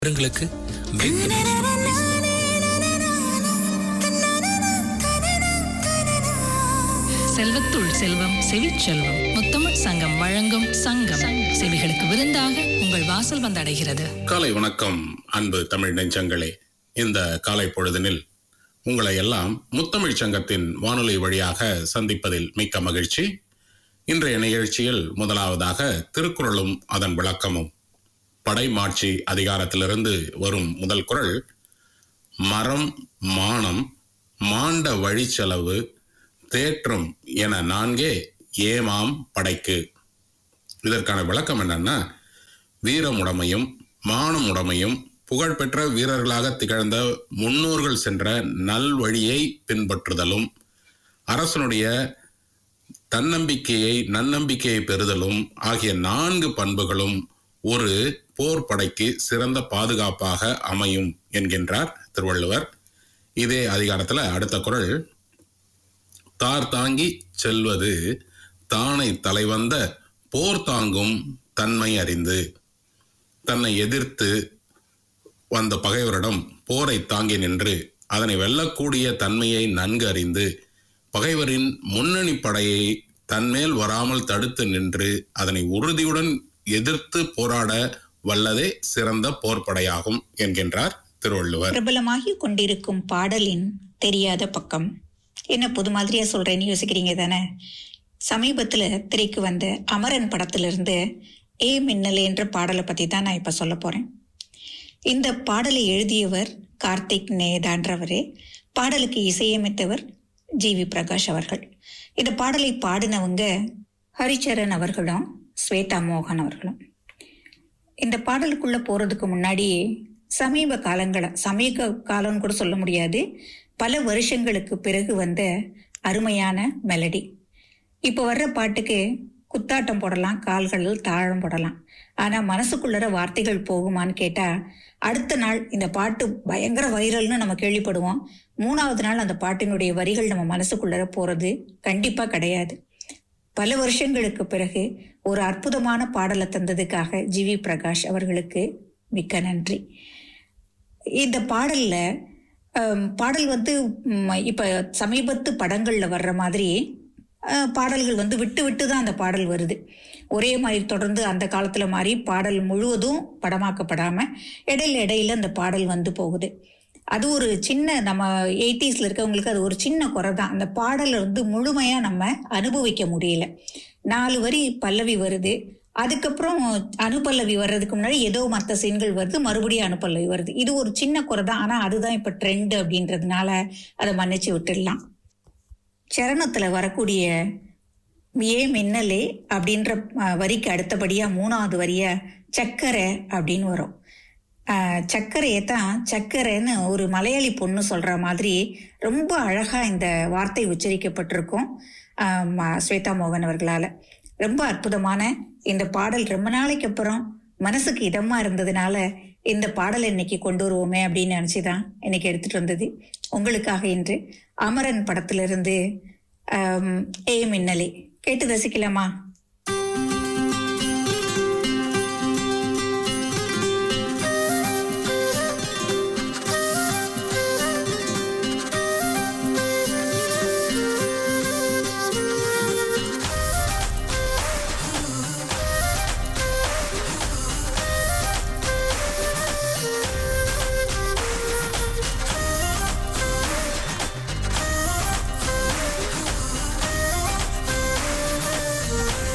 விவரங்களுக்கு மேற்கொண்டு செல்வத்துள் செல்வம் செவிச்செல்வம் முத்தமிழ் சங்கம் வழங்கும் சங்கம் செவிகளுக்கு விருந்தாக உங்கள் வாசல் வந்தடைகிறது காலை வணக்கம் அன்பு தமிழ் நெஞ்சங்களே இந்த காலை பொழுதினில் உங்களை எல்லாம் முத்தமிழ் சங்கத்தின் வானொலி வழியாக சந்திப்பதில் மிக்க மகிழ்ச்சி இன்றைய நிகழ்ச்சியில் முதலாவதாக திருக்குறளும் அதன் விளக்கமும் படைமாட்சி அதிகாரத்திலிருந்து வரும் முதல் குறள் மரம் மானம் மாண்ட வழிச்செலவு தேற்றம் என நான்கே ஏமாம் படைக்கு இதற்கான விளக்கம் என்னன்னா வீரமுடைமையும் மானமுடைமையும் புகழ்பெற்ற வீரர்களாக திகழ்ந்த முன்னோர்கள் சென்ற நல்வழியை பின்பற்றுதலும் அரசனுடைய தன்னம்பிக்கையை நன்னம்பிக்கையை பெறுதலும் ஆகிய நான்கு பண்புகளும் ஒரு போர் படைக்கு சிறந்த பாதுகாப்பாக அமையும் என்கின்றார் திருவள்ளுவர் இதே அதிகாரத்துல அடுத்த குறள் தார் தாங்கி செல்வது தானை தலைவந்த போர் தாங்கும் தன்மை அறிந்து தன்னை எதிர்த்து வந்த பகைவரிடம் போரை தாங்கி நின்று அதனை வெல்லக்கூடிய தன்மையை நன்கு அறிந்து பகைவரின் முன்னணி படையை தன்மேல் வராமல் தடுத்து நின்று அதனை உறுதியுடன் எதிர்த்து போராட வல்லதே சிறந்த போர்ப்படையாகும் என்கின்றார் திருவள்ளுவர் பிரபலமாகி கொண்டிருக்கும் பாடலின் தெரியாத பக்கம் என்ன புது மாதிரியா சொல்றேன்னு யோசிக்கிறீங்க தானே சமீபத்துல திரைக்கு வந்த அமரன் படத்திலிருந்து ஏ மின்னலே என்ற பாடலை பத்தி தான் நான் இப்ப சொல்ல போறேன் இந்த பாடலை எழுதியவர் கார்த்திக் நேதான்றவரே பாடலுக்கு இசையமைத்தவர் ஜி வி பிரகாஷ் அவர்கள் இந்த பாடலை பாடினவங்க ஹரிச்சரன் அவர்களும் ஸ்வேதா மோகன் அவர்களும் இந்த பாடலுக்குள்ள போறதுக்கு முன்னாடி சமீப காலங்கள சமீப காலம்னு கூட சொல்ல முடியாது பல வருஷங்களுக்கு பிறகு வந்த அருமையான மெலடி இப்போ வர்ற பாட்டுக்கு குத்தாட்டம் போடலாம் கால்களில் தாழம் போடலாம் ஆனா மனசுக்குள்ளற வார்த்தைகள் போகுமான்னு கேட்டா அடுத்த நாள் இந்த பாட்டு பயங்கர வைரல்னு நம்ம கேள்விப்படுவோம் மூணாவது நாள் அந்த பாட்டினுடைய வரிகள் நம்ம மனசுக்குள்ளர போறது கண்டிப்பா கிடையாது பல வருஷங்களுக்கு பிறகு ஒரு அற்புதமான பாடலை தந்ததுக்காக ஜி வி பிரகாஷ் அவர்களுக்கு மிக்க நன்றி இந்த பாடல்ல ஹம், பாடல் வந்து ம், இப்ப சமீபத்து படங்கள்ல வர்ற மாதிரி அஹ், பாடல்கள் வந்து விட்டு விட்டு தான் அந்த பாடல் வருது ஒரே மாதிரி தொடர்ந்து அந்த காலத்துல மாதிரி பாடல் முழுவதும் படமாக்கப்படாம இடையில இடையில அந்த பாடல் வந்து போகுது அது ஒரு சின்ன நம்ம எயிட்டிஸ்ல இருக்கவங்களுக்கு அது ஒரு சின்ன குறை தான் அந்த பாடலை வந்து முழுமையா நம்ம அனுபவிக்க முடியல நாலு வரி பல்லவி வருது அதுக்கப்புறம் அனுபல்லவி வர்றதுக்கு முன்னாடி ஏதோ மற்ற சீன்கள் வருது மறுபடியும் அனுபல்லவி வருது இது ஒரு சின்ன குறை தான் ஆனா அதுதான் இப்ப ட்ரெண்ட் அப்படின்றதுனால அதை மன்னிச்சு விட்டுடலாம் சரணத்துல வரக்கூடிய ஏ மின்னலே அப்படின்ற அஹ், வரிக்கு அடுத்தபடியா மூணாவது வரியா சக்கரை அப்படின்னு வரும் அஹ், சர்க்கரையை தான் சர்க்கரைன்னு ஒரு மலையாளி பொண்ணு சொல்ற மாதிரி ரொம்ப அழகா இந்த வார்த்தை உச்சரிக்கப்பட்டிருக்கும் அஹ், ம- ஸ்வேதா மோகன் அவர்களால ரொம்ப அற்புதமான இந்த பாடல் ரொம்ப நாளைக்கு அப்புறம் மனசுக்கு இதமா இருந்ததுனால இந்த பாடலை இன்னைக்கு கொண்டு வருவோமே அப்படின்னு நினைச்சுதான் இன்னைக்கு எடுத்துட்டு வந்தது உங்களுக்காக இன்று அமரன் படத்திலிருந்து ஆம், ஏ மின்னலே கேட்டு ரசிக்கலாமா Thank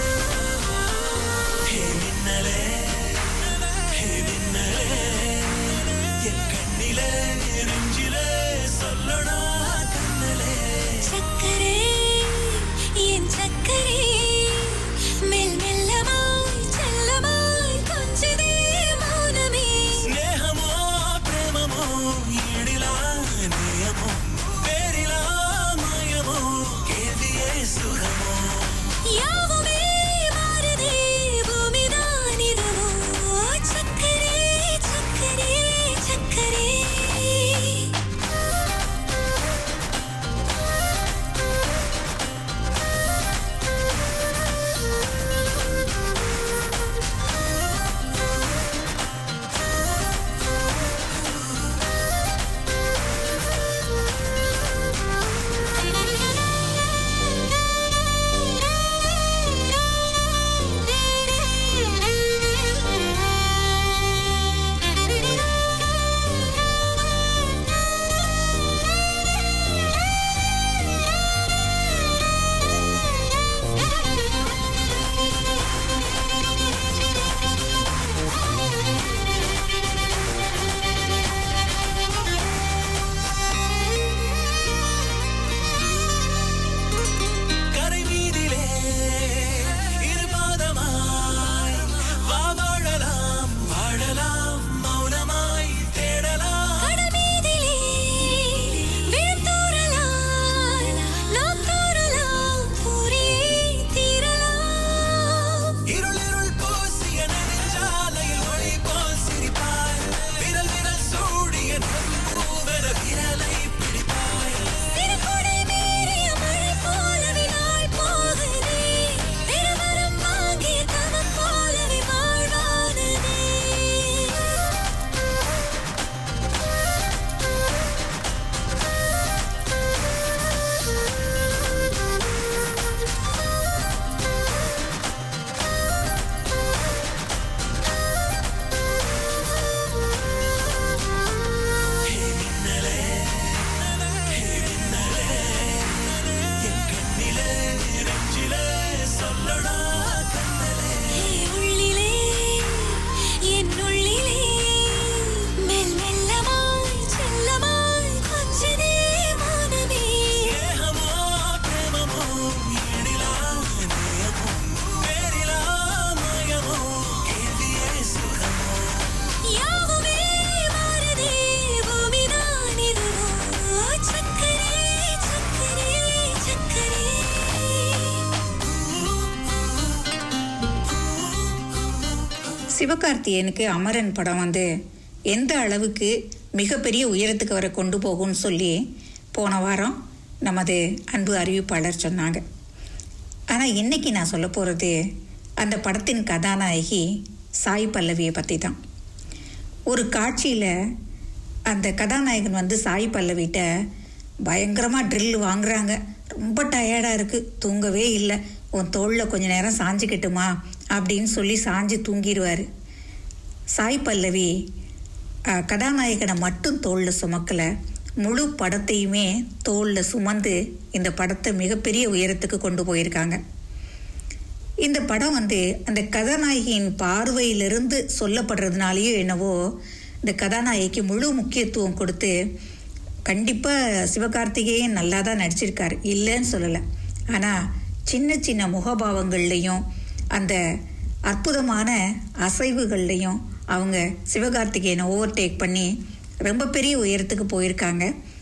சிவகார்த்தியனுக்கு அமரன் படம் வந்து எந்த அளவுக்கு மிகப்பெரிய உயரத்துக்கு வரை கொண்டு போகும்னு சொல்லி போன வாரம் நமது அன்பு அறிவிப்பாளர் சொன்னாங்க ஆனால் இன்னைக்கு நான் சொல்ல போகிறது அந்த படத்தின் கதாநாயகி சாய் பல்லவியை பற்றி தான் ஒரு காட்சியில் அந்த கதாநாயகன் வந்து சாய் பல்லவிட்ட பயங்கரமாக ட்ரில் வாங்குறாங்க ரொம்ப டயர்டாக இருக்குது தூங்கவே இல்லை உன் தோளில் கொஞ்ச நேரம் சாஞ்சிக்கிட்டுமா அப்படின்னு சொல்லி சாஞ்சு தூங்கிடுவார் சாய் பல்லவி அஹ், கதாநாயகனை மட்டும் தோளில் சுமக்கலை முழு படத்தையுமே தோளில் சுமந்து இந்த படத்தை மிகப்பெரிய உயரத்துக்கு கொண்டு போயிருக்காங்க இந்த படம் வந்து அந்த கதாநாயகியின் பார்வையிலிருந்து சொல்லப்படுறதுனாலயோ என்னவோ இந்த கதாநாயகிக்கு முழு முக்கியத்துவம் கொடுத்து கண்டிப்பாக சிவகார்த்திகேயன் நல்லா தான் நடிச்சிருக்காரு இல்லைன்னு சொல்லலை ஆனால் சின்ன சின்ன முகபாவங்கள்லையும் அந்த அற்புதமான அசைவுகள்லையும் அவங்க சிவகார்த்திகேயனை ஓவர்டேக் பண்ணி ரொம்ப பெரிய உயரத்துக்கு போயிருக்காங்க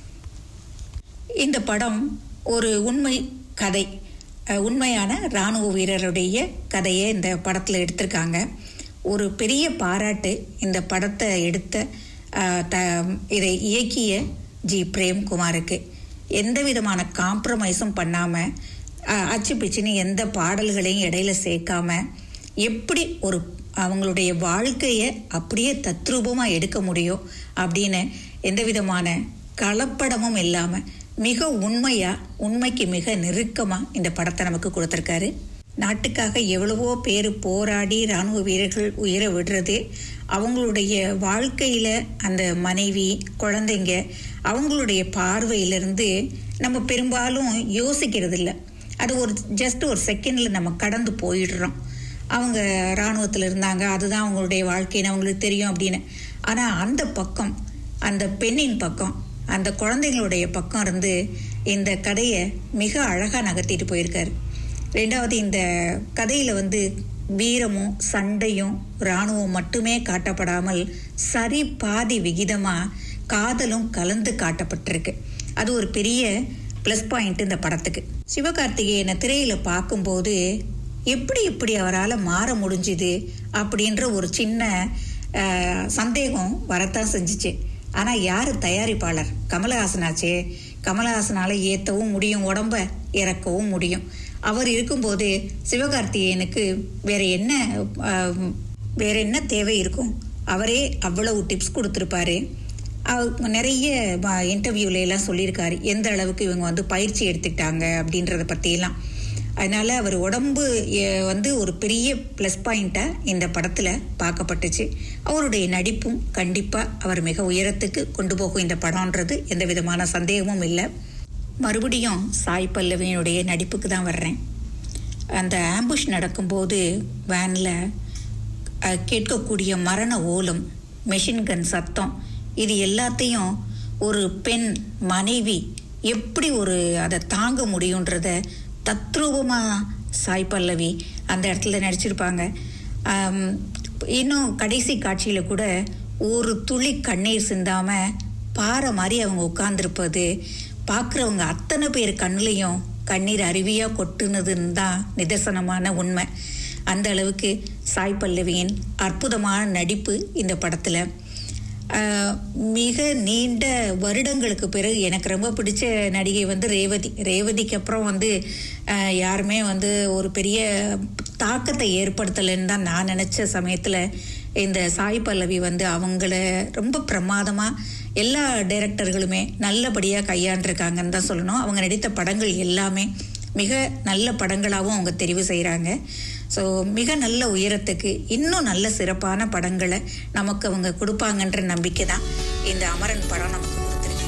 இந்த படம் ஒரு உண்மை கதை அஹ், உண்மையான இராணுவ வீரருடைய கதையை இந்த படத்தில் எடுத்திருக்காங்க ஒரு பெரிய பாராட்டு இந்த படத்தை எடுத்த அஹ், த இதை இயக்கிய ஜி பிரேம்குமாருக்கு எந்த விதமான காம்ப்ரமைஸும் பண்ணாமல் அச்சு பிச்சுன்னு எந்த பாடல்களையும் இடையில சேர்க்காம எப்படி ஒரு அவங்களுடைய வாழ்க்கையை அப்படியே தத்ரூபமாக எடுக்க முடியும் அப்படின்னு எந்த விதமான கலப்படமும் இல்லாமல் மிக உண்மையாக உண்மைக்கு மிக நெருக்கமாக இந்த படத்தை நமக்கு கொடுத்துருக்காரு நாட்டுக்காக எவ்வளவோ பேர் போராடி இராணுவ வீரர்கள் உயிரை விடுறது அவங்களுடைய வாழ்க்கையில் அந்த மனைவி குழந்தைங்க அவங்களுடைய பார்வையிலிருந்து நம்ம பெரும்பாலும் யோசிக்கிறது இல்லை அது ஒரு ஜஸ்ட் ஒரு செகண்டில் நம்ம கடந்து போயிடுறோம் அவங்க இராணுவத்தில் இருந்தாங்க அதுதான் அவங்களுடைய வாழ்க்கைன்னு அவங்களுக்கு தெரியும் அப்படின்னு ஆனால் அந்த பக்கம் அந்த பெண்ணின் பக்கம் அந்த குழந்தைங்களுடைய பக்கம் இருந்து இந்த கதையை மிக அழகாக நகர்த்திட்டு போயிருக்காரு ரெண்டாவது இந்த கதையில் வந்து வீரமும் சண்டையும் இராணுவம் மட்டுமே காட்டப்படாமல் சரி பாதி விகிதமாக காதலும் கலந்து காட்டப்பட்டிருக்கு அது ஒரு பெரிய ப்ளஸ் பாயிண்ட் இந்த படத்துக்கு சிவகார்த்திகேயனை திரையில் பார்க்கும்போது எப்படி இப்படி அவரால் மாற முடிஞ்சுது அப்படின்ற ஒரு சின்ன அஹ், சந்தேகம் வரத்தான் செஞ்சுச்சு ஆனால் யார் தயாரிப்பாளர் கமலஹாசனாச்சே கமலஹாசனால் ஏற்றவும் முடியும் உடம்ப இறக்கவும் முடியும் அவர் இருக்கும்போது சிவகார்த்திகேயனுக்கு வேற என்ன அஹ், வேற என்ன தேவை இருக்கும் அவரே அவ்வளவு டிப்ஸ் கொடுத்துருப்பாரு அவ- நிறைய இன்டர்வியூல எல்லாம் சொல்லியிருக்காரு எந்த அளவுக்கு இவங்க வந்து பயிற்சி எடுத்துக்கிட்டாங்க அப்படின்றத பற்றியெல்லாம் அதனால அவர் உடம்பு எ- வந்து ஒரு பெரிய ப்ளஸ் பாயிண்ட்டாக இந்த படத்தில் பார்க்கப்பட்டுச்சு அவருடைய நடிப்பும் கண்டிப்பாக அவர் மிக உயரத்துக்கு கொண்டு போகும் இந்த படம்ன்றது எந்த விதமான சந்தேகமும் இல்லை மறுபடியும் சாய் பல்லவியினுடைய நடிப்புக்கு தான் வர்றேன் அந்த ஆம்புஷ் நடக்கும்போது வேனில் கேட்கக்கூடிய மரண ஓலம் மெஷின் கன் சத்தம் இது எல்லாத்தையும் ஒரு பெண் மனைவி எப்படி ஒரு அதை தாங்க முடியுன்றத தத்ரூபமாக சாய் பல்லவி அந்த இடத்துல நடிச்சிருப்பாங்க ஆம், இன்னும் கடைசி காட்சியில் கூட ஒரு துளி கண்ணீர் சிந்தாமல் பாறை மாதிரி அவங்க உட்கார்ந்துருப்பது பார்க்குறவங்க அத்தனை பேர் கண்ணுலையும் கண்ணீர் அருவியாக கொட்டுனதுன்னு தான் நிதர்சனமான உண்மை அந்த அளவுக்கு சாய் பல்லவியின் அற்புதமான நடிப்பு இந்த படத்தில் ஆஹ், மிக நீண்ட வருடங்களுக்கு பிறகு எனக்கு ரொம்ப பிடிச்ச நடிகை வந்து ரேவதி ரேவதிக்கு அப்புறம் வந்து ஆஹ், யாருமே வந்து ஒரு பெரிய தாக்கத்தை ஏற்படுத்தலைன்னு தான் நான் நினச்ச சமயத்தில் இந்த சாய் பல்லவி வந்து அவங்கள ரொம்ப பிரமாதமாக எல்லா டைரக்டர்களுமே நல்லபடியாக கையாண்டிருக்காங்கன்னு தான் சொல்லணும் அவங்க நடித்த படங்கள் எல்லாமே மிக நல்ல படங்களாகவும் அவங்க தெரிவு செய்கிறாங்க ஸோ மிக நல்ல உயரத்துக்கு இன்னும் நல்ல சிறப்பான படங்களை நமக்கு அவங்க கொடுப்பாங்கன்ற நம்பிக்கை தான் இந்த அமரன் படம் நமக்கு கொடுத்துருக்கு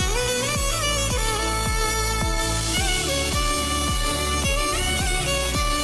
Thank you.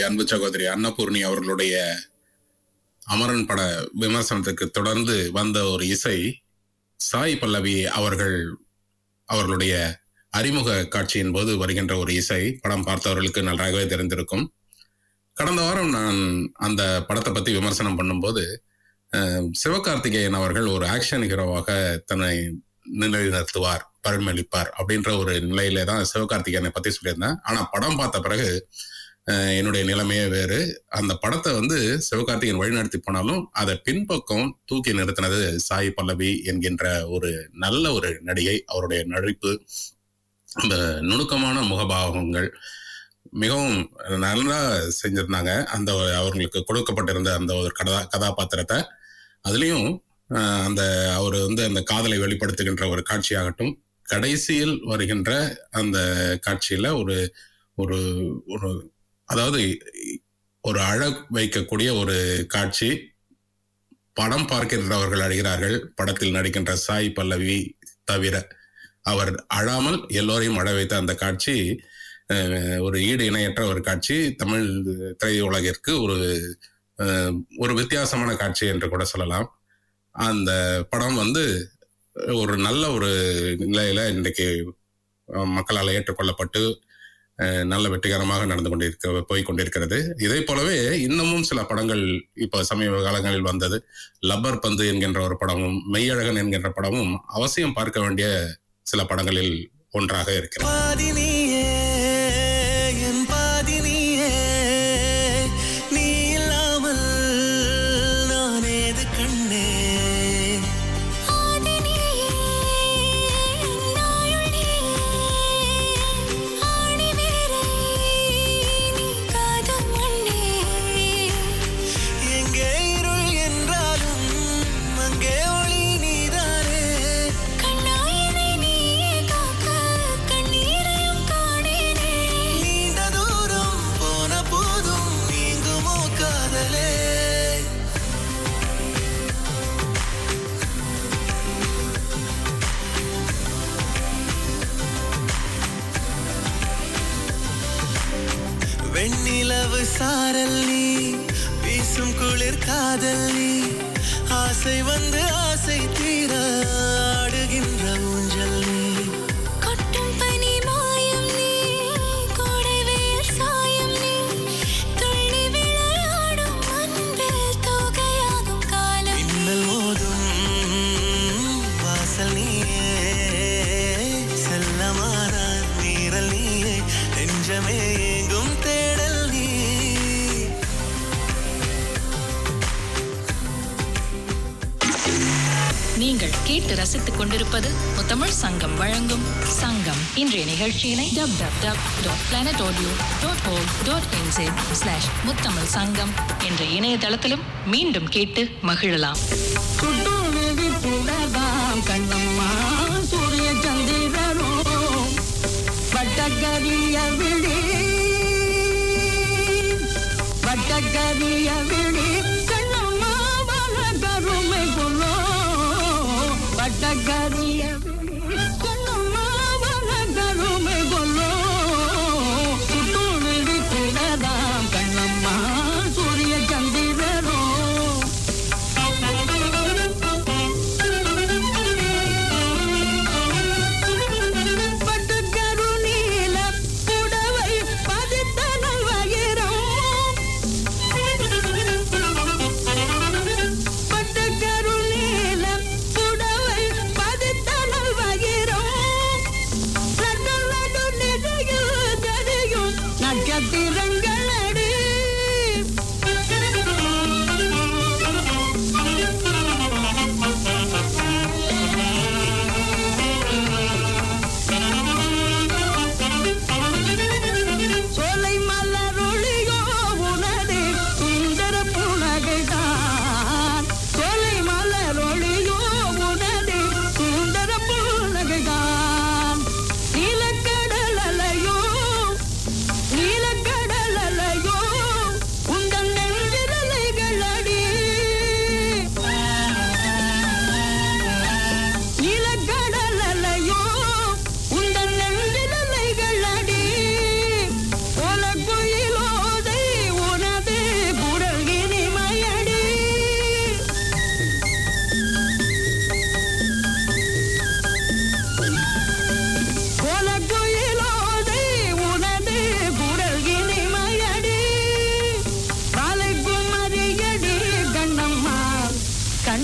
அன்பு சகோதரி அன்னபூர்ணி அவர்களுடைய அமரன் பட விமர்சனத்துக்கு தொடர்ந்து வந்த ஒரு இசை சாய் பல்லவி அவர்கள் அவர்களுடைய அறிமுக காட்சியின் போது வருகின்ற ஒரு இசை படம் பார்த்தவர்களுக்கு நன்றாகவே தெரிந்திருக்கும் கடந்த வாரம் நான் அந்த படத்தை பத்தி விமர்சனம் பண்ணும்போது அஹ், சிவகார்த்திகேயன் அவர்கள் ஒரு ஆக்ஷன் ஹீரோவாக தன்னை நிலைநிறுத்துவார் பரிமளிப்பார் அப்படின்ற ஒரு நிலையில தான் சிவகார்த்திகேயனை பத்தி சொல்லியிருந்தேன் ஆனா படம் பார்த்த பிறகு அஹ், என்னுடைய நிலைமையே வேறு அந்த படத்தை வந்து சிவகார்த்திகேயன் வழிநடத்தி போனாலும் அதை பின்பக்கம் தூக்கி நிறுத்தினது சாய் பல்லவி என்கின்ற ஒரு நல்ல ஒரு நடிகை அவருடைய நடிப்பு அந்த நுணுக்கமான முகபாவங்கள் மிகவும் நல்லா செஞ்சிருந்தாங்க அந்த அவர்களுக்கு கொடுக்கப்பட்டிருந்த அந்த ஒரு கதா கதாபாத்திரத்தை அதுலேயும் அந்த அவர் வந்து அந்த காதலை வெளிப்படுத்துகின்ற ஒரு காட்சியாகட்டும் கடைசியில் வருகின்ற அந்த காட்சியில ஒரு ஒரு ஒரு அதாவது ஒரு அழ வைக்கக்கூடிய ஒரு காட்சி படம் பார்க்கின்றவர்கள் அழுகிறார்கள் படத்தில் நடிக்கின்ற சாய் பல்லவி தவிர அவர் அழாமல் எல்லோரையும் அழ வைத்த அந்த காட்சி அஹ், ஒரு ஈடு இணையற்ற ஒரு காட்சி தமிழ் திரையுலகிற்கு ஒரு அஹ், ஒரு வித்தியாசமான காட்சி என்று கூட சொல்லலாம் அந்த படம் வந்து ஒரு நல்ல ஒரு நிலையில இன்றைக்கு அஹ், மக்களால் ஏற்றுக்கொள்ளப்பட்டு அஹ், நல்ல வெற்றிகரமாக நடந்து கொண்டிருக்க போய் கொண்டிருக்கிறது இதே போலவே இன்னமும் சில படங்கள் இப்போ சமீப காலங்களில் வந்தது லப்பர் பந்து என்கின்ற ஒரு படமும் மெய்யழகன் என்கின்ற படமும் அவசியம் பார்க்க வேண்டிய சில படங்களில் ஒன்றாக இருக்கிறது பாதி நீயே என் பாதி நீயே நீ இல்லாமல் நான் ஏது கண்ணே எங்கே இருள் என்றாலும் அங்கே ஒளி நீதானே நீண்ட தூரம் போன போதும் நீங்குமோ காதலே வெண்ணிலவு சாரல் நீ வீசும் குளிர் காதல் நீ ஆசை வந்து ஆசை தீர ஆடுகின்ற ஊஞ்சல் நீ மின்னல் மோதும் வாசல் நீயே செல்லமான நீரல் நீயே நெஞ்சமே எங்கும் தேடல் நீ நீங்கள் கேட்டு ரசித்துக் கொண்டிருப்பது முத்தமிழ் சங்கம் வழங்கும் சங்கம் இன்றைய நிகழ்ச்சியினை W W W dot planet audio dot om dot N J slash Muthamizh Sangam என்ற இணையதளத்திலும் மீண்டும் கேட்டு மகிழலாம் சுட்டுவிழி புடதாம் கண்ணம்மா சூரிய சந்திரனோ வட்டக்கரிய விழி வட்டக்கரிய விழி கண்ணம்மா வள கருமை கொள்ளோ வட்டக்கரிய விழி கண்ணம்மா வள கருமை கொள்ளோ சுட்டுவிழி புடதாம் கண்ணம்மா சூரிய சந்திரனோ பட்டுக்கரு நீல புடவை பதித்தனல் வயிறம் பட்டுக்கரு நீல புடவை பதித்தனல்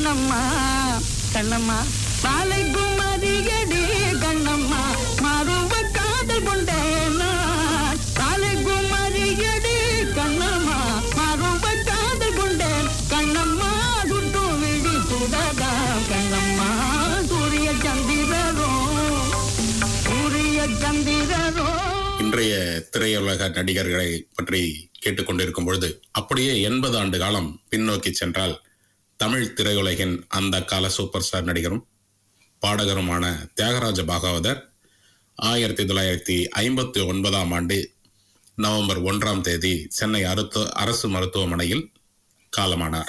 கண்ணம்மா கண்ணம்மா மாலை குமரியடி கண்ணம்மா மறுவ காதல் கொண்டேன் நான். மாலை குமரியடி கண்ணம்மா மறுவ காதல் கொண்டேன் கண்ணம்மா சுட்டு விழி சுடதா கண்ணம்மா சூரிய சந்திரரோ சூரிய சந்திரரோ இன்றைய திரையுலக நடிகர்களை பற்றி கேட்டுக்கொண்டிருக்கும் பொழுது அப்படியே எண்பது ஆண்டு காலம் பின்னோக்கி சென்றால் தமிழ் திரையுலகின் அந்த கால சூப்பர் ஸ்டார் நடிகரும் பாடகருமான தியாகராஜ பாகவதர் ஆயிரத்தி தொள்ளாயிரத்தி ஐம்பத்தி ஒன்பதாம் ஆண்டு நவம்பர் ஒன்றாம் தேதி சென்னை அருத்து அரசு மருத்துவமனையில் காலமானார்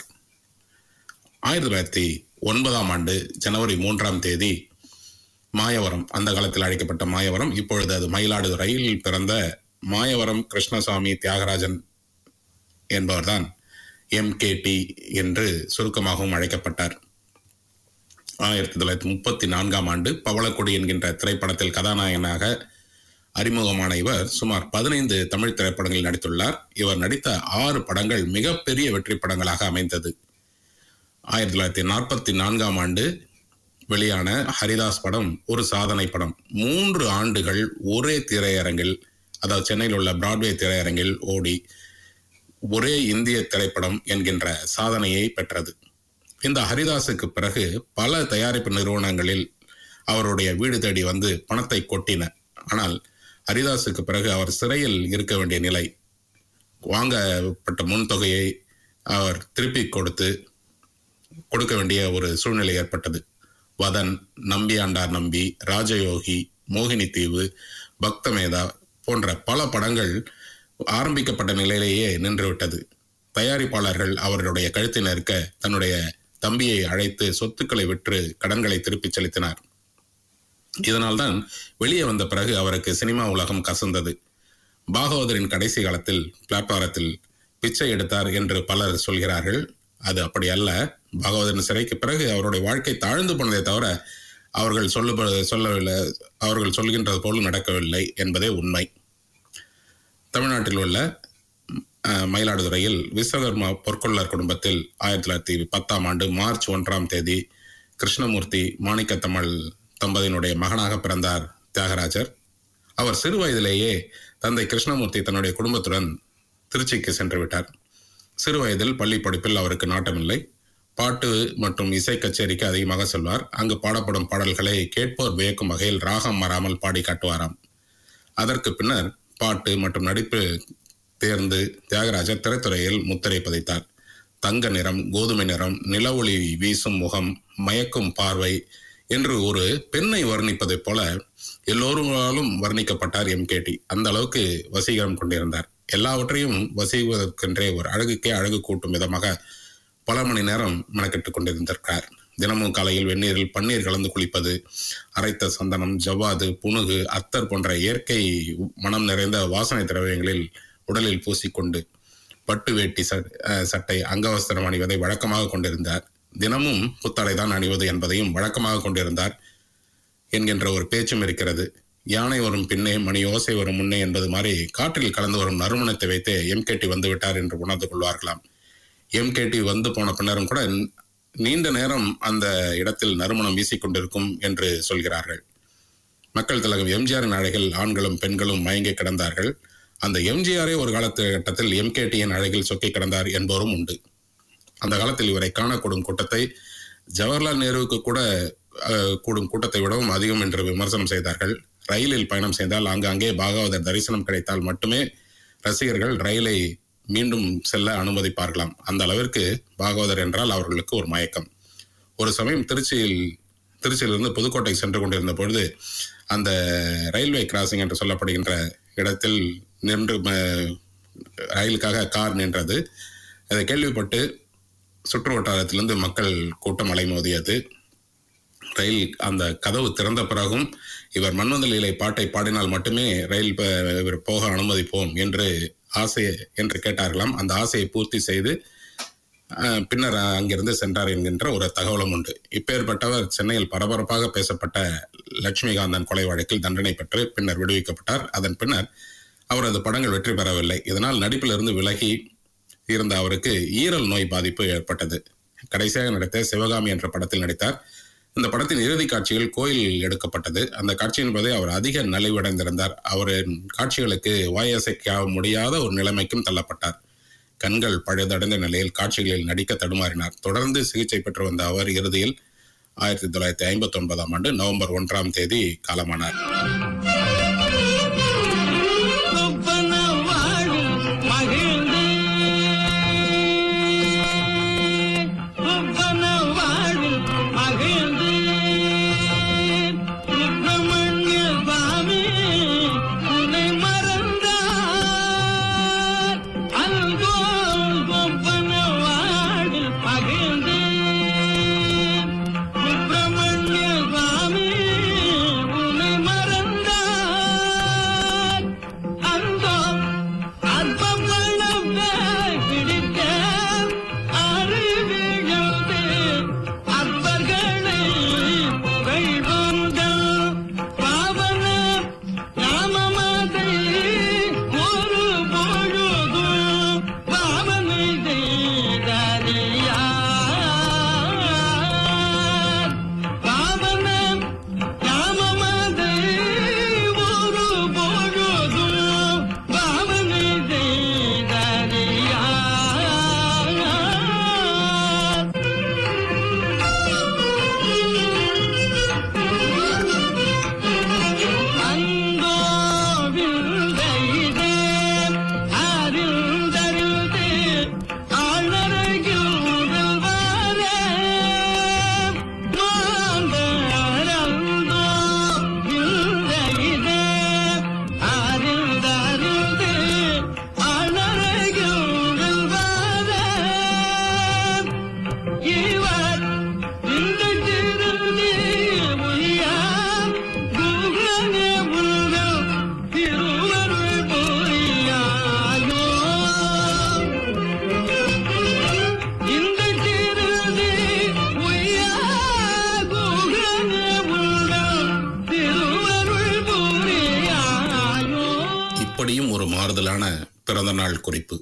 ஆயிரத்தி தொள்ளாயிரத்தி ஒன்பதாம் ஆண்டு ஜனவரி மூன்றாம் தேதி மாயவரம் அந்த காலத்தில் அழைக்கப்பட்ட மாயவரம் இப்பொழுது அது மயிலாடுதுறையில் பிறந்த மாயவரம் கிருஷ்ணசாமி தியாகராஜன் என்பவர்தான் எம்கேடி என்று சுருக்கமாகவும் அழைக்கப்பட்டார் ஆயிரத்தி தொள்ளாயிரத்தி முப்பத்தி நான்காம் ஆண்டு பவளக்கொடி என்கின்ற திரைப்படத்தில் கதாநாயகனாக அறிமுகமான இவர் சுமார் பதினைந்து தமிழ் திரைப்படங்களில் நடித்துள்ளார் இவர் நடித்த ஆறு படங்கள் மிகப்பெரிய வெற்றி படங்களாக அமைந்தது ஆயிரத்தி தொள்ளாயிரத்தி நாற்பத்தி நான்காம் ஆண்டு வெளியான ஹரிதாஸ் படம் ஒரு சாதனை படம் மூன்று ஆண்டுகள் ஒரே திரையரங்கில் அதாவது சென்னையில் உள்ள பிராட்வே திரையரங்கில் ஓடி ஒரே இந்திய திரைப்படம் என்கின்ற சாதனையை பெற்றது இந்த ஹரிதாஸுக்கு பிறகு பல தயாரிப்பு நிறுவனங்களில் அவருடைய வீடு தேடி வந்து பணத்தை கொட்டின ஆனால் ஹரிதாஸுக்கு பிறகு அவர் சிறையில் இருக்க வேண்டிய நிலை வாங்கப்பட்ட முன்தொகையை அவர் திருப்பி கொடுத்து கொடுக்க வேண்டிய ஒரு சூழ்நிலை ஏற்பட்டது வதன் நம்பியாண்டார் நம்பி ராஜயோகி மோகினி தீவு பக்தமேதா போன்ற பல படங்கள் ஆரம்பிக்கப்பட்ட நிலையிலேயே நின்றுவிட்டது தயாரிப்பாளர்கள் அவர்களுடைய கழுத்தை நெருக்க தன்னுடைய தம்பியை அழைத்து சொத்துக்களை விற்று கடன்களை திருப்பிச் செலுத்தினார் இதனால்தான் வெளியே வந்த பிறகு அவருக்கு சினிமா உலகம் கசந்தது பாகவதரின் கடைசி காலத்தில் பிளாட்பாரத்தில் பிச்சை எடுத்தார் என்று பலர் சொல்கிறார்கள் அது அப்படி அல்ல பாகவதரின் சிறைக்கு பிறகு அவருடைய வாழ்க்கை தாழ்ந்து போனதை தவிர அவர்கள் சொல்ல சொல்லவில்லை அவர்கள் சொல்கின்றது போல் நடக்கவில்லை என்பதே உண்மை தமிழ்நாட்டில் உள்ள அஹ், மயிலாடுதுறையில் விஸ்வகர்மா பொற்கொள்ளர் குடும்பத்தில் ஆயிரத்தி தொள்ளாயிரத்தி பத்தாம் ஆண்டு மார்ச் ஒன்றாம் தேதி கிருஷ்ணமூர்த்தி மாணிக்கத்தமிழ் தம்பதியினுடைய மகனாக பிறந்தார் தியாகராஜர் அவர் சிறு வயதிலேயே தந்தை கிருஷ்ணமூர்த்தி தன்னுடைய குடும்பத்துடன் திருச்சிக்கு சென்று விட்டார் சிறு வயதில் பள்ளி படிப்பில் அவருக்கு நாட்டமில்லை பாட்டு மற்றும் இசை கச்சேரிக்கு அதிகமாக செல்வார் அங்கு பாடப்படும் பாடல்களை கேட்போர் வியக்கும் வகையில் ராகம் மாறாமல் பாடி காட்டுவாராம் அதற்கு பின்னர் பாட்டு மற்றும் நடிப்பு தேர்ந்து தியாகராஜர் திரைத்துறையில் முத்திரை பதித்தார் தங்க நிறம் கோதுமை நிறம் நிலவொளி வீசும் முகம் மயக்கும் பார்வை என்று ஒரு பெண்ணை வர்ணிப்பதைப் போல எல்லோருமாலும் வர்ணிக்கப்பட்டார் எம்கேடி அந்த அளவுக்கு வசீகரம் கொண்டிருந்தார் எல்லாவற்றையும் வசீகுவதற்கென்றே ஒரு அழகுக்கே அழகு கூட்டும் விதமாக பல மணி நேரம் மெனக்கெட்டுக் கொண்டிருந்திருக்கிறார் தினமும் காலையில் வெந்நீரில் பன்னீர் கலந்து குளிப்பது அரைத்த சந்தனம் ஜவ்வாது புனுகு அத்தர் போன்ற இயற்கை மனம் நிறைந்த வாசனை திரவியங்களில் உடலில் பூசிக்கொண்டு பட்டு வேட்டி ச- அஹ் சட்டை அங்கவஸ்திரம் அணிவதை வழக்கமாக கொண்டிருந்தார் தினமும் புத்தாடை தான் அணிவது என்பதையும் வழக்கமாக கொண்டிருந்தார் என்கின்ற ஒரு பேச்சும் இருக்கிறது யானை வரும் பின்னே மணி ஓசை வரும் முன்னே என்பது மாதிரி காற்றில் கலந்து வரும் நறுமணத்தை வைத்தே எம்கேடி வந்து விட்டார் என்று உணர்ந்து கொள்வார்களாம் எம்கேடி வந்து போன பின்னரும் கூட நீண்ட நேரம் அந்த இடத்தில் நறுமணம் வீசிக்கொண்டிருக்கும் என்று சொல்கிறார்கள் மக்கள் திலகம் எம்ஜிஆரின் அழகில் ஆண்களும் பெண்களும் மயங்கி கிடந்தார்கள் அந்த எம்ஜிஆரே ஒரு காலகட்டத்தில் எம்கேடியின் அழகில் சொக்கி கிடந்தார் என்பவரும் உண்டு அந்த காலத்தில் இவரை காணக்கூடும் கூட்டத்தை ஜவஹர்லால் நேருவுக்கு கூட அஹ், கூடும் கூட்டத்தை விடவும் அதிகம் என்று விமர்சனம் செய்தார்கள் ரயிலில் பயணம் செய்தால் ஆங்காங்கே பாகவதர் தரிசனம் கிடைத்தால் மட்டுமே ரசிகர்கள் ரயிலை மீண்டும் செல்ல அனுமதிப்பார்களாம் அந்த அளவிற்கு பாகவதர் என்றால் அவர்களுக்கு ஒரு மயக்கம் ஒரு சமயம் திருச்சியில் திருச்சியிலிருந்து புதுக்கோட்டை சென்று கொண்டிருந்த பொழுது அந்த ரயில்வே கிராசிங் என்று சொல்லப்படுகின்ற இடத்தில் நின்று ம- ரயிலுக்காக கார் நின்றது அதை கேள்விப்பட்டு சுற்று வட்டாரத்திலிருந்து மக்கள் கூட்டம் அலைமோதியது ரயில் அந்த கதவு திறந்த பிறகும் இவர் மன்மத லீலை பாட்டை பாடினால் மட்டுமே ரயில் ப- இவர் போக அனுமதிப்போம் என்று ஆசை என்று கேட்டார்களாம் அந்த ஆசையை பூர்த்தி செய்து அஹ், பின்னர் அங்கிருந்து சென்றார் என்கின்ற ஒரு தகவலும் உண்டு இப்பேற்பட்டவர் சென்னையில் பரபரப்பாக பேசப்பட்ட லட்சுமிகாந்தன் கொலை வழக்கில் தண்டனை பெற்று பின்னர் விடுவிக்கப்பட்டார் அதன் பின்னர் அவரது படங்கள் வெற்றி பெறவில்லை இதனால் நடிப்பிலிருந்து விலகி இருந்த அவருக்கு ஈரல் நோய் பாதிப்பு ஏற்பட்டது கடைசியாக நடித்த சிவகாமி என்ற படத்தில் நடித்தார் இந்த படத்தின் இறுதி காட்சியில் கோயில் எடுக்கப்பட்டது அந்த காட்சியின் போது அவர் அதிக நலிவடைந்திருந்தார் அவரின் காட்சிகளுக்கு வாயசைக்க முடியாத ஒரு நிலைமைக்கும் தள்ளப்பட்டார் கண்கள் பழுதடைந்த நிலையில் காட்சிகளில் நடிக்க தடுமாறினார் தொடர்ந்து சிகிச்சை பெற்று வந்த அவர் இறுதியில் ஆயிரத்தி தொள்ளாயிரத்தி ஐம்பத்தி ஒன்பதாம் ஆண்டு நவம்பர் ஒன்றாம் தேதி காலமானார் சொப்பன வாழும் மகிழ்ந்து சொப்பன வாழும் மகிழ்ந்து சுப்பிரமணிய சுவாமி உன்னை மறந்தார் அல்கோ சொப்பன வாழும் மகிழ்ந்து சுப்பிரமணிய சுவாமி உன்னை மறந்தார் அந்தோ அற்பமளவே பிடிக்க அறிவிழந்து அற்பர்களை புகழ்வந்த பாவன நாமமதை ஒரு பொழுதும் பாவனை செய்தறியார் பாவனம் நாமமதை ஒரு பொழுதும் பாவனை செய்தறியார் அங்கோவில்தைதே அறிந்தருதே ஆழ்நரகில் முதல்வாரே மாந்தரந்தோ வில்தைதே அறிந்தருதே ஆழ்நரகில் முதல்வாரே இவர் இந்த திருநீ உய்யார் குகனே உங்கள் திருவருள் புரியாயோ இந்த திருநீ உய்யார் குகனே உங்கள் திருவருள் புரியாயோ இப்படியும் ஒரு மாறுதலான பிறந்த நாள் குறிப்பு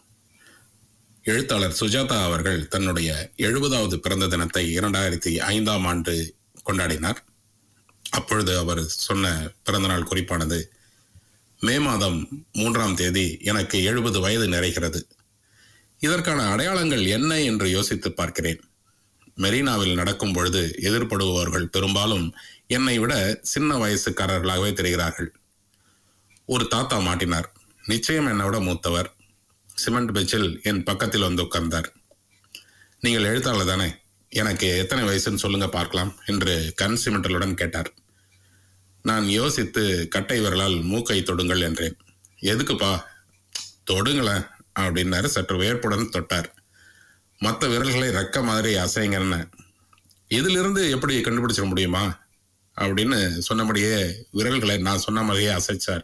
எழுத்தாளர் சுஜாதா அவர்கள் தன்னுடைய எழுபதாவது பிறந்த தினத்தை இரண்டாயிரத்தி ஐந்தாம் ஆண்டு கொண்டாடினார் அப்பொழுது அவர் சொன்ன பிறந்தநாள் குறிப்பானது மே மாதம் மூன்றாம் தேதி எனக்கு எழுபது வயது நிறைகிறது இதற்கான அடையாளங்கள் என்ன என்று யோசித்து பார்க்கிறேன் மெரினாவில் நடக்கும் பொழுது எதிர்படுபவர்கள் பெரும்பாலும் என்னை விட சின்ன வயசுக்காரர்களாகவே தெரிகிறார்கள் ஒரு தாத்தா மாட்டினார் நிச்சயம் என்னை விட மூத்தவர் சிமெண்ட் பெஞ்சில் என் பக்கத்தில் வந்து உட்கார்ந்தார் நீங்கள் எழுத்தாளர் தானே எனக்கு எத்தனை வயசுன்னு சொல்லுங்க பார்க்கலாம் என்று கண் சிமெண்டலுடன் கேட்டார் நான் யோசித்து கட்டை விரலால் மூக்கை தொடுங்கள் என்றேன் எதுக்குப்பா தொடுங்களேன் அப்படின்னாரு சற்று வேர்ப்புடன் தொட்டார் மற்ற விரல்களை ரெக்க மாதிரி அசைங்கன்னு இதிலிருந்து எப்படி கண்டுபிடிச்சிட முடியுமா அப்படின்னு சொன்னபடியே விரல்களை நான் சொன்ன மாதிரியே அசைச்சார்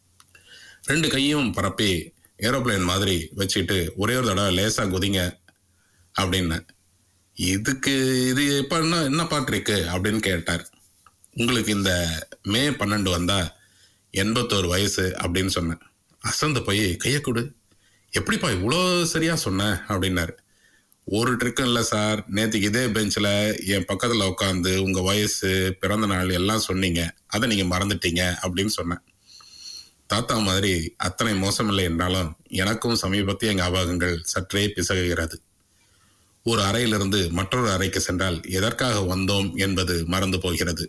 ரெண்டு கையும் பரப்பி ஏரோப்ளேன் மாதிரி வச்சுட்டு ஒரே ஒரு தடவை லேசா குதிங்க அப்படின்னு இதுக்கு இது இப்போ என்ன என்ன பாட்டு இருக்கு அப்படின்னு கேட்டார் உங்களுக்கு இந்த மே பன்னெண்டு வந்தா எண்பத்தோரு வயசு அப்படின்னு சொன்னேன் அசந்து போய் கையை கொடு எப்படிப்பா இவ்வளோ சரியா சொன்ன அப்படின்னாரு ஒரு ட்ரிக்கும் இல்லை சார் நேற்றுக்கு இதே பெஞ்சில் என் பக்கத்தில் உட்காந்து உங்கள் வயசு பிறந்த நாள் எல்லாம் சொன்னீங்க அதை நீங்கள் மறந்துட்டீங்க அப்படின்னு சொன்னேன் தாத்தா மாதிரி அத்தனை மோசமில்லை என்றாலும் எனக்கும் சமீபத்திய ஞாபகங்கள் சற்றே பிசகுகிறது ஒரு அறையிலிருந்து மற்றொரு அறைக்கு சென்றால் எதற்காக வந்தோம் என்பது மறந்து போகிறது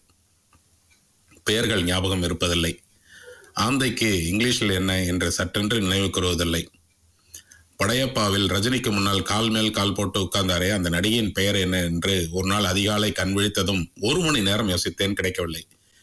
பெயர்கள் ஞாபகம் இருப்பதில்லை ஆந்தைக்கு இங்கிலீஷில் என்ன என்று சட்டென்று நினைவு கூறுவதில்லை படையப்பாவில் ரஜினிக்கு முன்னால் கால் மேல் கால் போட்டு உட்கார்ந்தாரே அந்த நடிகையின் பெயர் என்ன என்று ஒரு நாள் அதிகாலை கண் விழித்ததும் ஒரு மணி நேரம் யோசித்தேன் கிடைக்கவில்லை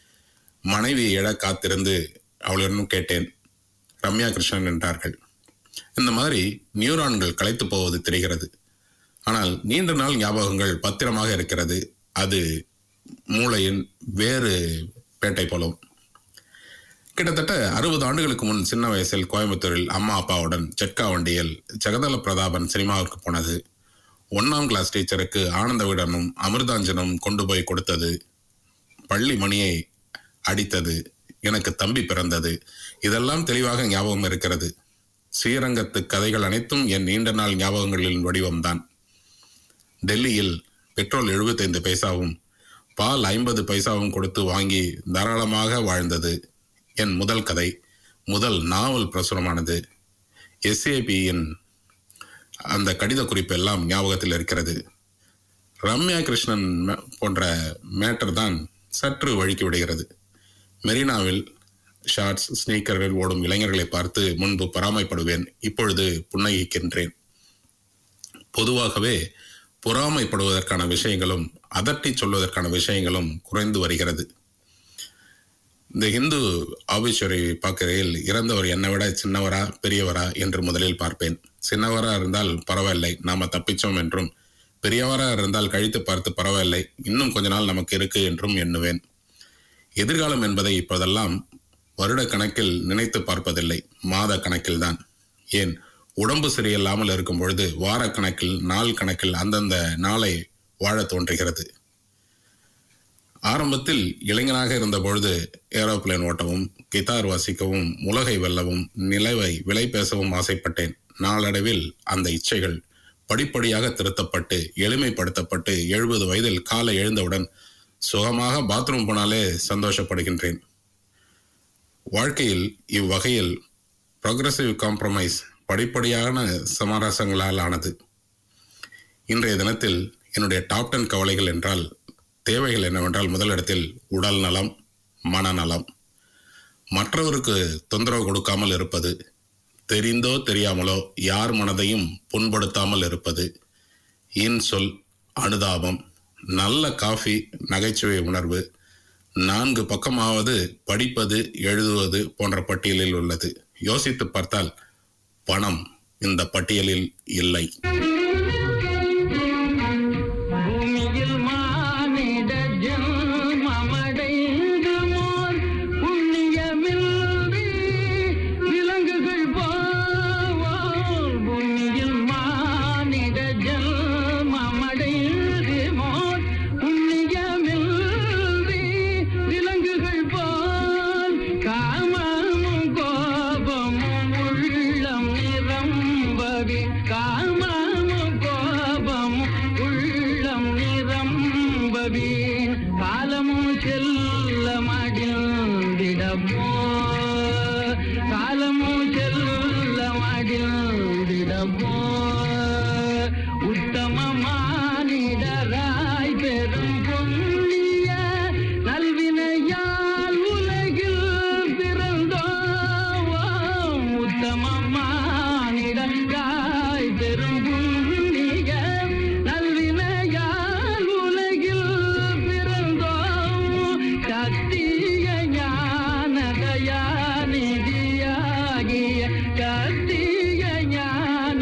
மனைவி எழ காத்திருந்து அவளிடம் கேட்டேன் ரம்யா கிருஷ்ணன் என்றார்கள் இந்த மாதிரி நியூரான்கள் களைத்து போவது தெரிகிறது ஆனால் நீண்ட நாள் ஞாபகங்கள் பத்திரமாக இருக்கிறது அது மூளையின் வேறு பேட்டை போலும் கிட்டத்தட்ட அறுபது ஆண்டுகளுக்கு முன் சின்ன வயசில் கோயம்புத்தூரில் அம்மா அப்பாவுடன் ஜட்கா வண்டியில் ஜெகதல பிரதாபன் சினிமாவிற்கு போனது ஒன்னாம் கிளாஸ் டீச்சருக்கு ஆனந்த விடனும் அமிர்தாஞ்சனும் கொண்டு போய் கொடுத்தது பள்ளி மணியை அடித்தது எனக்கு தம்பி பிறந்தது இதெல்லாம் தெளிவாக ஞாபகம் இருக்கிறது ஸ்ரீரங்கத்து கதைகள் அனைத்தும் என் நீண்ட நாள் ஞாபகங்களின் வடிவம்தான் டெல்லியில் பெட்ரோல் 75 பைசாவும் பால் ஐம்பது பைசாவும் கொடுத்து வாங்கி தாராளமாக வாழ்ந்தது என் முதல் கதை முதல் நாவல் பிரசுரமானது எஸ்ஏபியின் அந்த கடித குறிப்பு எல்லாம் ஞாபகத்தில் இருக்கிறது ரம்யா கிருஷ்ணன் ம- போன்ற மேட்டர் தான் சற்று வழுக்கி விடுகிறது மெரினாவில் ஷார்ட்ஸ் ஸ்னீக்கர்கள் ஓடும் இளைஞர்களை பார்த்து முன்பு பொறாமைப்படுவேன் இப்பொழுது புன்னகிக்கின்றேன் பொதுவாகவே பொறாமைப்படுவதற்கான விஷயங்களும் அதட்டி சொல்வதற்கான விஷயங்களும் குறைந்து வருகிறது இந்த ஹிந்து ஆபீஸ்வரை பார்க்கையில் இறந்தவர் என்னை விட சின்னவரா பெரியவரா என்று முதலில் பார்ப்பேன் சின்னவரா இருந்தால் பரவாயில்லை நாம தப்பிச்சோம் என்றும் பெரியவரா இருந்தால் கழித்து பார்த்து பரவாயில்லை இன்னும் கொஞ்ச நாள் நமக்கு இருக்கு என்றும் எண்ணுவேன் எதிர்காலம் என்பதை இப்போதெல்லாம் வருட கணக்கில் நினைத்து பார்ப்பதில்லை மாத கணக்கில்தான் ஏன் உடம்பு சரியில்லாமல் இருக்கும் பொழுது வார கணக்கில் நாள் கணக்கில் அந்தந்த நாளை வாழத் தோன்றுகிறது ஆரம்பத்தில் இளைஞனாக இருந்த பொழுது ஏரோப்ளேன் ஓட்டவும் கிதார் வாசிக்கவும் உலகை வெல்லவும் நிலவை விலை பேசவும் ஆசைப்பட்டேன் நாளடைவில் அந்த இச்சைகள் படிப்படியாக திருத்தப்பட்டு எளிமைப்படுத்தப்பட்டு எழுபது வயதில் காலை எழுந்தவுடன் சுகமாக பாத்ரூம் போனாலே சந்தோஷப்படுகின்றேன் வாழ்க்கையில் இவ்வகையில் ப்ரோக்ரசிவ் காம்ப்ரமைஸ் படிப்படியான சமரசங்களால் ஆனது இன்றைய தினத்தில் என்னுடைய டாப் டென் கவலைகள் என்றால் தேவைகள் என்னவென்றால் முதலிடத்தில் உடல் நலம் மனநலம் மற்றவருக்கு தொந்தரவு கொடுக்காமல் இருப்பது தெரிந்தோ தெரியாமலோ யார் மனதையும் புண்படுத்தாமல் இருப்பது இன்சொல் அனுதாபம் நல்ல காஃபி நகைச்சுவை உணர்வு நான்கு பக்கமாவது படிப்பது எழுதுவது போன்ற பட்டியலில் உள்ளது யோசித்து பார்த்தால் பணம் இந்த பட்டியலில் இல்லை பூமியில் மானிட ஜென்மமடைந்து மோர் புண்ணியமின்றி விலங்குகள் போவோர் பூமியில் மானிட ஜென்மமடைந்து மோர் புண்ணியமின்றி விலங்குகள் போல் காமமும் கோபமும் உள்ளம் நிரம்பவே காமமும் கோபமும் உள்ளம் நிரம்பவே காலமும் செல்ல மடிந்திடமோ காலமும் செல்ல மடிந்திடமோ உத்தம மானிடராய் பெரும் புண்ணிய நல்வினையால் உலகில் பிறந்தோம் உத்தம மானிடராய் பெரும் புண்ணிய நல்வினையால் உலகில் பிறந்தோம் சத்திய ஞான தயாநிதியாகிய சத்திய ஞான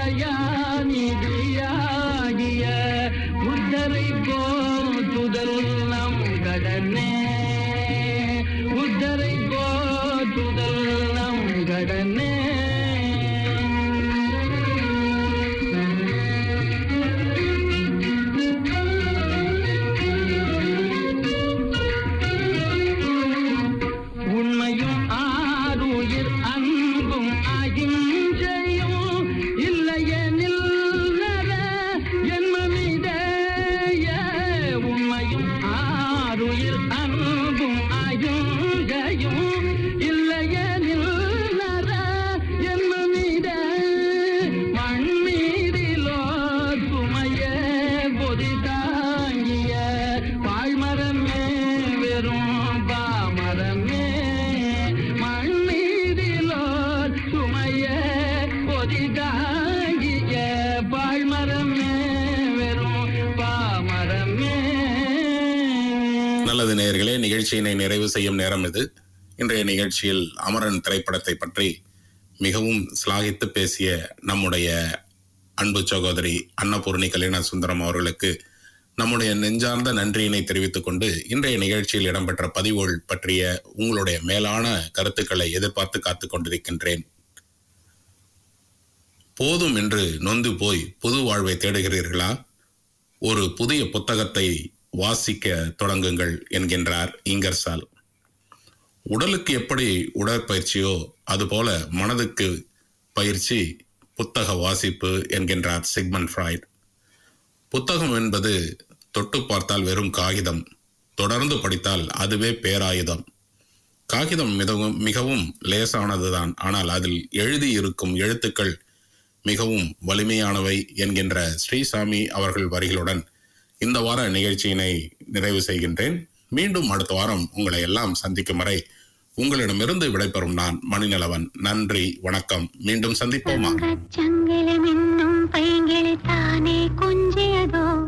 தயாநிதியாகிய புத்தரை போற்றுதல் நம் கடனே புத்தரை போற்றுதல் நம் கடனே உண்மையும் ஆறுயிர் அன்பும் அகிஞ்சையும் இல்லையெனில் நர ஜென்மமிதேய உண்மையும் ஆறுயிர் அன்பும் அகிஞ்சையும் இல்லையெனில் நர ஜென்மமித மண்மீதிலோ சுமைய பொதி தாங்கிய பாழ்மரமே வெறும் பாமரமே மண்ணீதிலோ சுமைய பொதி தாங்கிய பாழ்மரமே வெறும் பாமரமே நல்லது நேயர்களே நிகழ்ச்சியினை நிறைவு செய்யும் நேரம் இது இன்றைய நிகழ்ச்சியில் அமரன் திரைப்படத்தை பற்றி மிகவும் சிலாகித்து பேசிய நம்முடைய அன்பு சகோதரி அன்னபூர்ணி கல்யாண சுந்தரம் அவர்களுக்கு நம்முடைய நெஞ்சார்ந்த நன்றியினை தெரிவித்துக் கொண்டு இன்றைய நிகழ்ச்சியில் இடம்பெற்ற பதிவுகள் பற்றிய உங்களுடைய மேலான கருத்துக்களை எதிர்பார்த்து காத்துக் கொண்டிருக்கின்றேன் போதும் என்று நொந்து போய் புது வாழ்வை தேடுகிறீர்களா ஒரு புதிய புத்தகத்தை வாசிக்க தொடங்குங்கள் என்கின்றார் இங்கர்சால் உடலுக்கு எப்படி உடற்பயிற்சியோ அதுபோல மனதுக்கு பயிற்சி புத்தக வாசிப்பு என்கின்றார் சிக்மன் ஃப்ராய்ட் புத்தகம் என்பது தொட்டு பார்த்தால் வெறும் காகிதம் தொடர்ந்து படித்தால் அதுவே பேராயுதம் காகிதம் மிகவும் மிகவும் லேசானதுதான் ஆனால் அதில் எழுதி இருக்கும் எழுத்துக்கள் மிகவும் வலிமையானவை என்கின்ற ஸ்ரீசாமி அவர்கள் வரிகளுடன் இந்த வார நிகழ்ச்சியினை நிறைவு செய்கின்றேன் மீண்டும் அடுத்த வாரம் உங்களை எல்லாம் சந்திக்கும் வரை உங்களிடமிருந்து விடைபெறும் நான் மணிநலவன் நன்றி வணக்கம் மீண்டும் சந்திப்போமா சங்கிலி மின்னும் பைங்கிளி தானே கொஞ்சியதோ